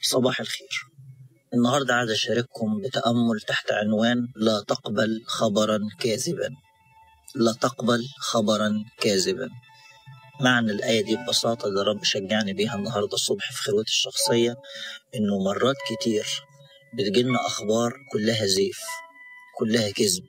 صباح الخير النهاردة عايز أشارككم بتأمل تحت عنوان لا تقبل خبرا كاذبا لا تقبل خبرا كاذبا معنى الآية دي ببساطة اللي الرب شجعني بيها النهاردة الصبح في خلوتي الشخصية إنه مرات كتير بتجيلنا أخبار كلها زيف كلها كذب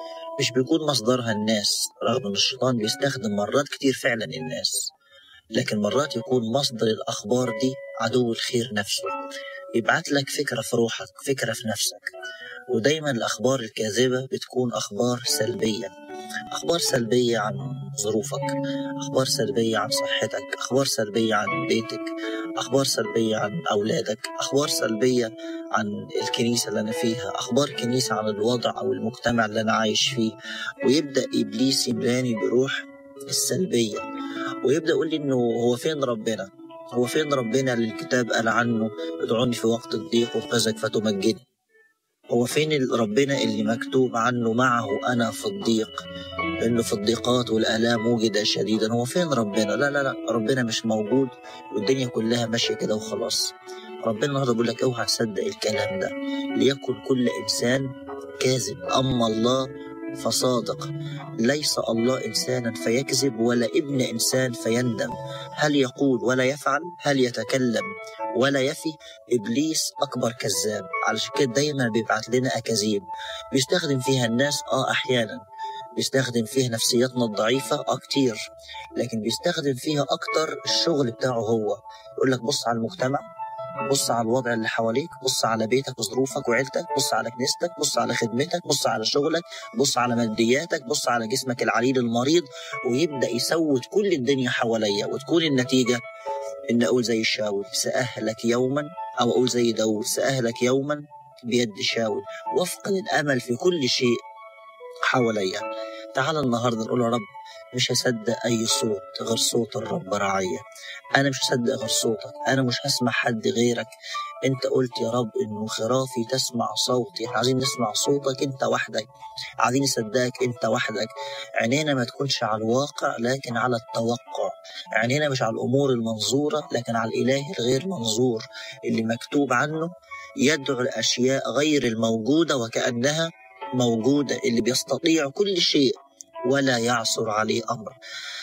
مش بيكون مصدرها الناس رغم إن الشيطان بيستخدم مرات كتير فعلا الناس لكن مرات يكون مصدر الأخبار دي عدو الخير نفسه يبعت لك فكرة في روحك فكرة في نفسك ودايما الأخبار الكاذبة بتكون أخبار سلبية أخبار سلبية عن ظروفك أخبار سلبية عن صحتك أخبار سلبية عن بيتك أخبار سلبية عن أولادك أخبار سلبية عن الكنيسة اللي أنا فيها أخبار كنيسة عن الوضع أو المجتمع اللي أنا عايش فيه ويبدأ إبليس يملاني بروح السلبية ويبدأ يقول لي إنه هو فين ربنا هو فين ربنا اللي الكتاب قال عنه ادعوني في وقت الضيق وخزك فتمجدني هو فين ربنا اللي مكتوب عنه معه أنا في الضيق إنه في الضيقات والآلام وجد شديدا هو فين ربنا لا لا لا ربنا مش موجود والدنيا كلها ماشية كده وخلاص ربنا النهارده بيقول لك اوعى تصدق الكلام ده ليكن كل إنسان كاذب أما الله فصادق ليس الله إنسانا فيكذب ولا ابن إنسان فيندم هل يقول ولا يفعل هل يتكلم ولا يفي إبليس أكبر كذاب علشان كده دايما بيبعت لنا أكاذيب بيستخدم فيها الناس آه أحيانا بيستخدم فيها نفسياتنا الضعيفة آه كتير لكن بيستخدم فيها أكتر الشغل بتاعه هو يقول لك بص على المجتمع بص على الوضع اللي حواليك بص على بيتك وظروفك وعيلتك بص على كنيستك بص على خدمتك بص على شغلك بص على مادياتك بص على جسمك العليل المريض ويبدأ يسود كل الدنيا حواليا وتكون النتيجة إن أقول زي الشاول سأهلك يوما أو أقول زي داود سأهلك يوما بيد شاول وافقد الأمل في كل شيء حواليا تعال النهاردة نقول يا رب مش هصدق أي صوت غير صوت الرب رعية أنا مش هصدق غير صوتك أنا مش هسمع حد غيرك أنت قلت يا رب إنه خرافي تسمع صوتي عايزين نسمع صوتك أنت وحدك عايزين نصدقك أنت وحدك عينينا ما تكونش على الواقع لكن على التوقع عينينا مش على الأمور المنظورة لكن على الإله الغير منظور اللي مكتوب عنه يدعو الأشياء غير الموجودة وكأنها موجودة اللي بيستطيع كل شيء ولا يعثر عليه أمر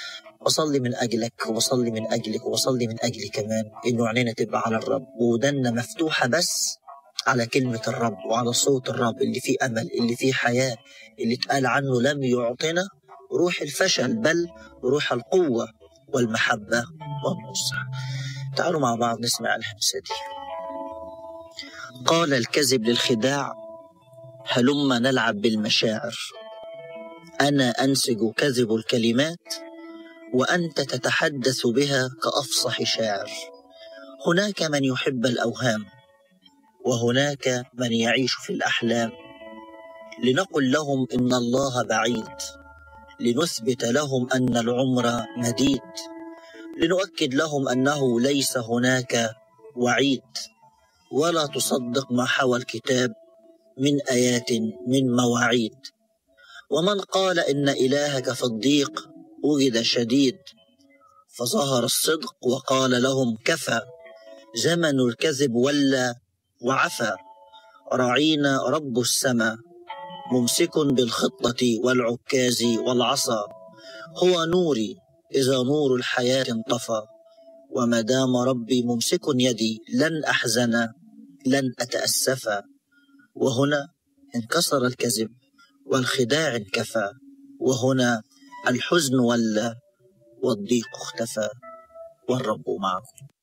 وصلي من أجلك وبصلي من أجلك وبصلي من أجلي كمان إنه عينينا تبقى على الرب ودنا مفتوحة بس على كلمة الرب وعلى صوت الرب اللي فيه أمل اللي فيه حياة اللي اتقال عنه لم يعطنا روح الفشل بل روح القوة والمحبة والنصح تعالوا مع بعض نسمع الحمسة دي قال الكذب للخداع هلم نلعب بالمشاعر أنا أنسج كذب الكلمات وأنت تتحدث بها كأفصح شاعر هناك من يحب الأوهام وهناك من يعيش في الأحلام لنقل لهم إن الله بعيد لنثبت لهم أن العمر مديد لنؤكد لهم أنه ليس هناك وعيد ولا تصدق ما حوى الكتاب من آيات من مواعيد ومن قال إن إلهك في الضيق وجد شديد فظهر الصدق وقال لهم كفى زمن الكذب ولى وعفى رعينا رب السماء ممسك بالخطة والعكاز والعصا هو نوري إذا نور الحياة انطفى وما دام ربي ممسك يدي لن أحزن لن أتأسف وهنا انكسر الكذب والخداع انكفى وهنا الحزن ولى والضيق اختفى والرب معكم